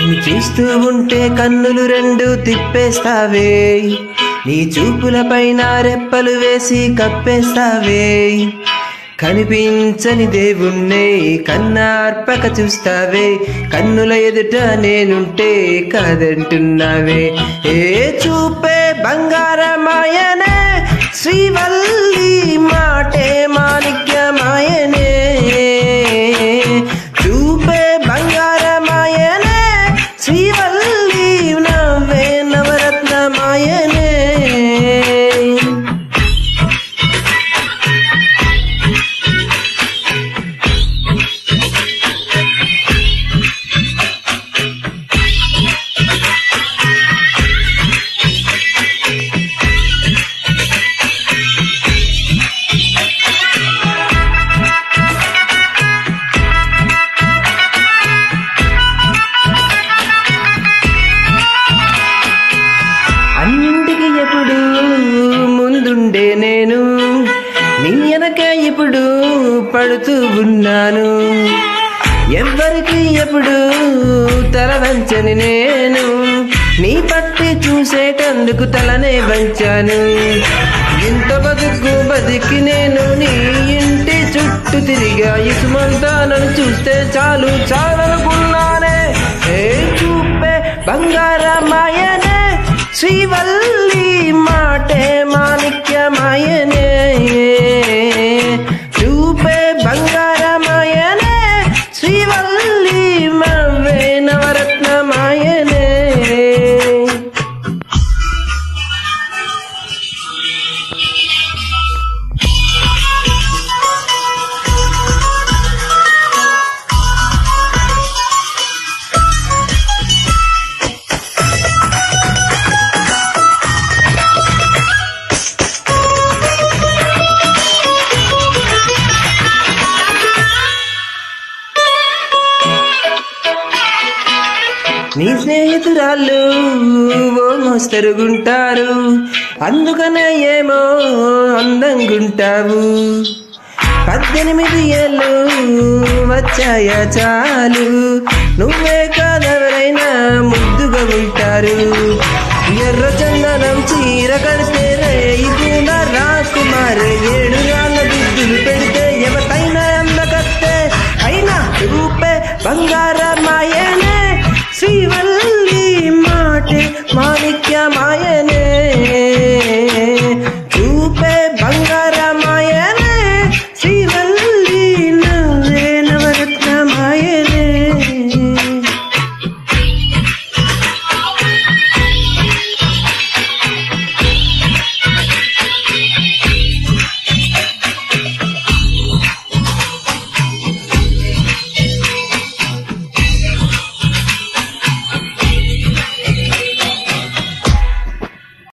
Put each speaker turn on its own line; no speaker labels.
నిన్ను చూస్తూ ఉంటే కన్నులు రెండు తిప్పేస్తావే నీ చూపుల పైన రెప్పలు వేసి కప్పేస్తావే కనిపించని దేవుణ్ణే కన్నార్పక చూస్తావే కన్నుల ఎదుట నేనుంటే కాదంటున్నావే ఏ చూపే బంగారమాయనే శ్రీవల్లి మాటే మాణిక్యమాయనే చూపే బంగారమాయనే శ్రీవల్లి నవ్వే నవరత్నమాయనే అన్నింటికి ఎప్పుడు ముందుండే నేను నీ వెనక ఇప్పుడు పడుతూ ఉన్నాను ఎవ్వరికి ఎప్పుడు తల వంచని నేను నీ పట్టి చూసేటందుకు తలనే వంచాను ఇంత బతుకు బతికి నేను నీ ఇంటి చుట్టూ తిరిగా ఇసుమంతా నన్ను చూస్తే చాలు చాలనుకున్నానే ఏ చూపే బంగారమాయనే శ్రీవల్లి మాటే మాణిక్యమాయనే చూపే బంగారమాయనే శ్రీవల్లి మవ్వే నవరత్నమాయనే నీ స్నేహితురాళ్ళు ఓ మోస్తరుగుంటారు అందుకనే ఏమో అందంగుంటావు పద్దెనిమిది ఏళ్ళు వచ్చాయా చాలు నువ్వే కాదెవరైనా ముద్దుగా ఉంటారు ఎర్ర చందనం చీర కడితే రేయికున రాకుమారే ఏడు రాళ్ళ దుద్దులు పెడితే ఎవతైనా అందకత్తే అయినా రూపే బంగారమాయనే శ్రీవల్లి మాటే మాణిక్యమాయనే